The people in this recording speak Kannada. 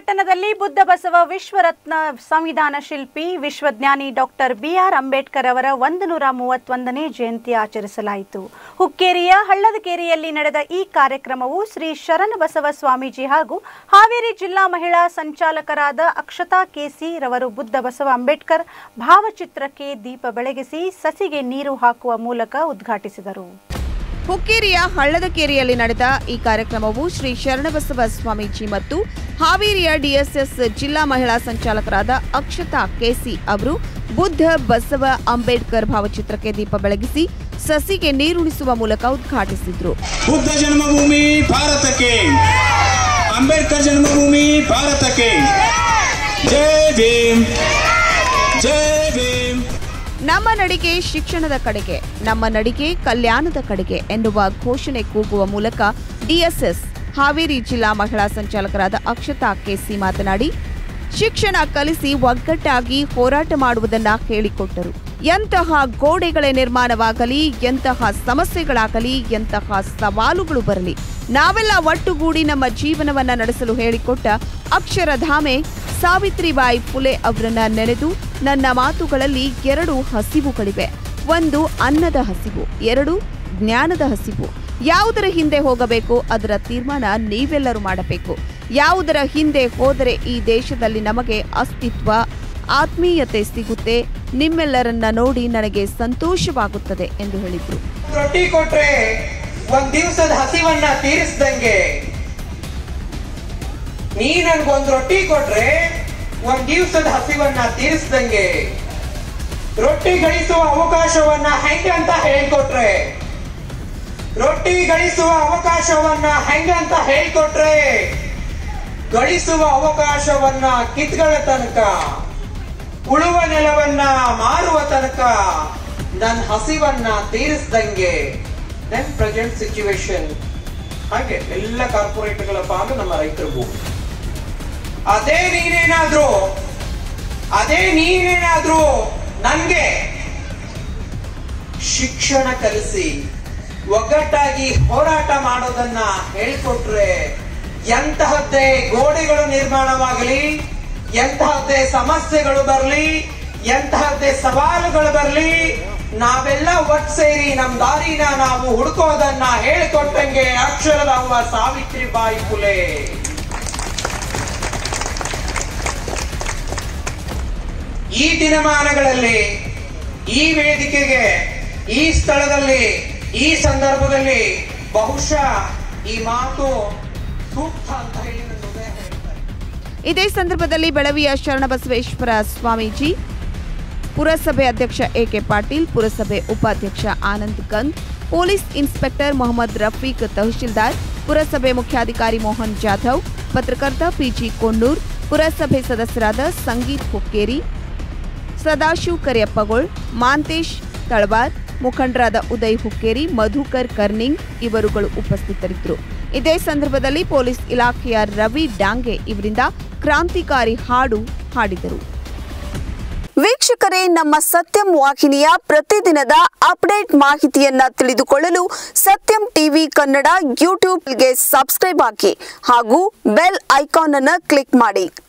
ಪಟ್ಟಣದಲ್ಲಿ ಬುದ್ಧ ಬಸವ ವಿಶ್ವರತ್ನ ಸಂವಿಧಾನ ಶಿಲ್ಪಿ ವಿಶ್ವಜ್ಞಾನಿ ಡಾಕ್ಟರ್ ಬಿಆರ್ ಅಂಬೇಡ್ಕರ್ ಅವರ ಒಂದು ನೂರ ಮೂವತ್ತೊಂದನೇ ಜಯಂತಿ ಆಚರಿಸಲಾಯಿತು ಹುಕ್ಕೇರಿಯ ಹಳ್ಳದಕೇರಿಯಲ್ಲಿ ನಡೆದ ಈ ಕಾರ್ಯಕ್ರಮವು ಶ್ರೀ ಶರಣಬಸವ ಸ್ವಾಮೀಜಿ ಹಾಗೂ ಹಾವೇರಿ ಜಿಲ್ಲಾ ಮಹಿಳಾ ಸಂಚಾಲಕರಾದ ಅಕ್ಷತಾ ಕೆಸಿ ರವರು ಬುದ್ಧ ಬಸವ ಅಂಬೇಡ್ಕರ್ ಭಾವಚಿತ್ರಕ್ಕೆ ದೀಪ ಬೆಳಗಿಸಿ ಸಸಿಗೆ ನೀರು ಹಾಕುವ ಮೂಲಕ ಉದ್ಘಾಟಿಸಿದರು ಹುಕ್ಕೇರಿಯ ಹಳ್ಳದಕೇರಿಯಲ್ಲಿ ನಡೆದ ಈ ಕಾರ್ಯಕ್ರಮವು ಶ್ರೀ ಶರಣಬಸವ ಸ್ವಾಮೀಜಿ ಮತ್ತು ಹಾವೇರಿಯ ಡಿಎಸ್ಎಸ್ ಜಿಲ್ಲಾ ಮಹಿಳಾ ಸಂಚಾಲಕರಾದ ಅಕ್ಷತಾ ಕೆಸಿ ಅವರು ಬುದ್ಧ ಬಸವ ಅಂಬೇಡ್ಕರ್ ಭಾವಚಿತ್ರಕ್ಕೆ ದೀಪ ಬೆಳಗಿಸಿ ಸಸಿಗೆ ನೀರುಣಿಸುವ ಮೂಲಕ ಉದ್ಘಾಟಿಸಿದ್ರು ಬುದ್ಧ ಜನ್ಮಭೂಮಿ ಭಾರತಕ್ಕೆ ಅಂಬೇಡ್ಕರ್ ಜನ್ಮಭೂಮಿ ಭಾರತಕ್ಕೆ ಜೈ ಭೀಮ್ ಜೈ ಭೀಮ್ ನಮ್ಮ ನಡಿಗೆ ಶಿಕ್ಷಣದ ಕಡೆಗೆ ನಮ್ಮ ನಡಿಗೆ ಕಲ್ಯಾಣದ ಕಡೆಗೆ ಎನ್ನುವ ಘೋಷಣೆ ಕೂಗುವ ಮೂಲಕ ಡಿಎಸ್ಎಸ್ ಹಾವೇರಿ ಜಿಲ್ಲಾ ಮಹಿಳಾ ಸಂಚಾಲಕರಾದ ಅಕ್ಷತಾ ಕೆಸಿ ಮಾತನಾಡಿ ಶಿಕ್ಷಣ ಕಲಿಸಿ ಒಗ್ಗಟ್ಟಾಗಿ ಹೋರಾಟ ಮಾಡುವುದನ್ನ ಹೇಳಿಕೊಟ್ಟರು ಎಂತಹ ಗೋಡೆಗಳೇ ನಿರ್ಮಾಣವಾಗಲಿ ಎಂತಹ ಸಮಸ್ಯೆಗಳಾಗಲಿ ಎಂತಹ ಸವಾಲುಗಳು ಬರಲಿ ನಾವೆಲ್ಲ ಒಟ್ಟುಗೂಡಿ ನಮ್ಮ ಜೀವನವನ್ನ ನಡೆಸಲು ಹೇಳಿಕೊಟ್ಟ ಅಕ್ಷರಧಾಮೆ ಸಾವಿತ್ರಿಬಾಯಿ ಫುಲೆ ಅವರನ್ನ ನೆನೆದು ನನ್ನ ಮಾತುಗಳಲ್ಲಿ ಎರಡು ಹಸಿವುಗಳಿವೆ ಒಂದು ಅನ್ನದ ಹಸಿವು ಎರಡು ಜ್ಞಾನದ ಹಸಿವು ಯಾವುದರ ಹಿಂದೆ ಹೋಗಬೇಕು ಅದರ ತೀರ್ಮಾನ ನೀವೆಲ್ಲರೂ ಮಾಡಬೇಕು ಯಾವುದರ ಹಿಂದೆ ಹೋದರೆ ಈ ದೇಶದಲ್ಲಿ ನಮಗೆ ಅಸ್ತಿತ್ವ ಆತ್ಮೀಯತೆ ಸಿಗುತ್ತೆ ನಿಮ್ಮೆಲ್ಲರನ್ನ ನೋಡಿ ನನಗೆ ಸಂತೋಷವಾಗುತ್ತದೆ ಎಂದು ಹೇಳಿದ್ರು ರೊಟ್ಟಿ ಕೊಟ್ರೆ ಒಂದ್ ದಿವ್ಸದ ಹಸಿವನ್ನ ತೀರಿಸ್ದಂಗೆ ನೀ ನನ್ಗೊಂದ್ ರೊಟ್ಟಿ ಕೊಟ್ರೆ ಒಂದ್ ದಿವ್ಸದ ಹಸಿವನ್ನ ತೀರಿಸ್ದಂಗೆ ರೊಟ್ಟಿ ಗಳಿಸುವ ಅವಕಾಶವನ್ನ ಹೆಂಗೆ ಅಂತ ಹೇಳ್ಕೊಟ್ರೆ ರೊಟ್ಟಿ ಗಳಿಸುವ ಅವಕಾಶವನ್ನ ಹೆಂಗಂತ ಹೇಳ್ಕೊಟ್ರೆ ಗಳಿಸುವ ಅವಕಾಶವನ್ನ ಕಿತ್ಗಳ ತನಕ ಉಳುವ ನೆಲವನ್ನ ಮಾರುವ ತನಕ ನನ್ನ ಹಸಿವನ್ನ ತೀರಿಸ್ದಂಗೆ ದೆನ್ ಪ್ರೆಸೆಂಟ್ ಸಿಚುವೇಶನ್ ಹಾಗೆ ಎಲ್ಲ ಕಾರ್ಪೊರೇಟ್ಗಳ ಪಾಲು ನಮ್ಮ ರೈತರಿಗೂ ಅದೇ ನೀನೇನಾದ್ರೂ ಅದೇ ನೀನೇನಾದ್ರೂ ನನ್ಗೆ ಶಿಕ್ಷಣ ಕಲಿಸಿ ಒಗ್ಗಟ್ಟಾಗಿ ಹೋರಾಟ ಮಾಡೋದನ್ನ ಹೇಳ್ಕೊಟ್ರೆ ಎಂತಹದ್ದೇ ಗೋಡೆಗಳು ನಿರ್ಮಾಣವಾಗಲಿ ಎಂತಹದ್ದೇ ಸಮಸ್ಯೆಗಳು ಬರಲಿ ಎಂತಹದ್ದೇ ಸವಾಲುಗಳು ಬರಲಿ ನಾವೆಲ್ಲ ಒಟ್ ಸೇರಿ ನಮ್ ದಾರಿನ ನಾವು ಹುಡುಕೋದನ್ನ ಹೇಳಿಕೊಟ್ಟಂಗೆ ಅಕ್ಷರದ ಅವ್ವ ಸಾವಿತ್ರಿಬಾಯಿ ಫುಲೆ ಈ ದಿನಮಾನಗಳಲ್ಲಿ ಈ ವೇದಿಕೆಗೆ ಈ ಸ್ಥಳದಲ್ಲಿ ಈ ಸಂದರ್ಭದಲ್ಲಿ ಬಹುಶಃ ಈ ಮಾತು ಸೂಕ್ತ ಅಂತ ಹೇಳಿ ನನ್ನ ಹೃದಯ ಹೇಳ್ತಾರೆ ಇದೇ ಸಂದರ್ಭದಲ್ಲಿ ಬೆಳವಿಯ ಶರಣಬಸವೇಶ್ವರ ಸ್ವಾಮೀಜಿ ಪುರಸಭೆ ಅಧ್ಯಕ್ಷ ಎಕೆ ಪಾಟೀಲ್ ಪುರಸಭೆ ಉಪಾಧ್ಯಕ್ಷ ಆನಂದ್ ಗಂಗ್ ಪೊಲೀಸ್ ಇನ್ಸ್ಪೆಕ್ಟರ್ ಮೊಹಮ್ಮದ್ ರಫೀಕ್ ತಹಶೀಲ್ದಾರ್ ಪುರಸಭೆ ಮುಖ್ಯಾಧಿಕಾರಿ ಮೋಹನ್ ಜಾಧವ್ ಪತ್ರಕರ್ತ ಪಿಜಿ ಕೊಂಡೂರ್ ಪುರಸಭೆ ಸದಸ್ಯರಾದ ಸಂಗೀತ್ ಹುಕ್ಕೇರಿ ಸದಾಶಿವ್ ಕರಿಯಪ್ಪಗೋಳ್ ಮಾಂತೇಶ್ ತಳವಾರ್ ಮುಖಂಡರಾದ ಉದಯ್ ಹುಕ್ಕೇರಿ ಮಧುಕರ್ ಕರ್ನಿಂಗ್ ಇವರುಗಳು ಉಪಸ್ಥಿತರಿದ್ದರು ಇದೇ ಸಂದರ್ಭದಲ್ಲಿ ಪೊಲೀಸ್ ಇಲಾಖೆಯ ರವಿ ಡಾಂಗೆ ಇವರಿಂದ ಕ್ರಾಂತಿಕಾರಿ ಹಾಡು ಹಾಡಿದರು ವೀಕ್ಷಕರೇ ನಮ್ಮ ಸತ್ಯಂ ವಾಹಿನಿಯ ಪ್ರತಿದಿನದ ಅಪ್ಡೇಟ್ ಮಾಹಿತಿಯನ್ನ ತಿಳಿದುಕೊಳ್ಳಲು ಸತ್ಯಂ ಟಿವಿ ಕನ್ನಡ ಯೂಟ್ಯೂಬ್ಗೆ ಸಬ್ಸ್ಕ್ರೈಬ್ ಹಾಕಿ ಹಾಗೂ ಬೆಲ್ ಐಕಾನ್ ಅನ್ನು ಕ್ಲಿಕ್ ಮಾಡಿ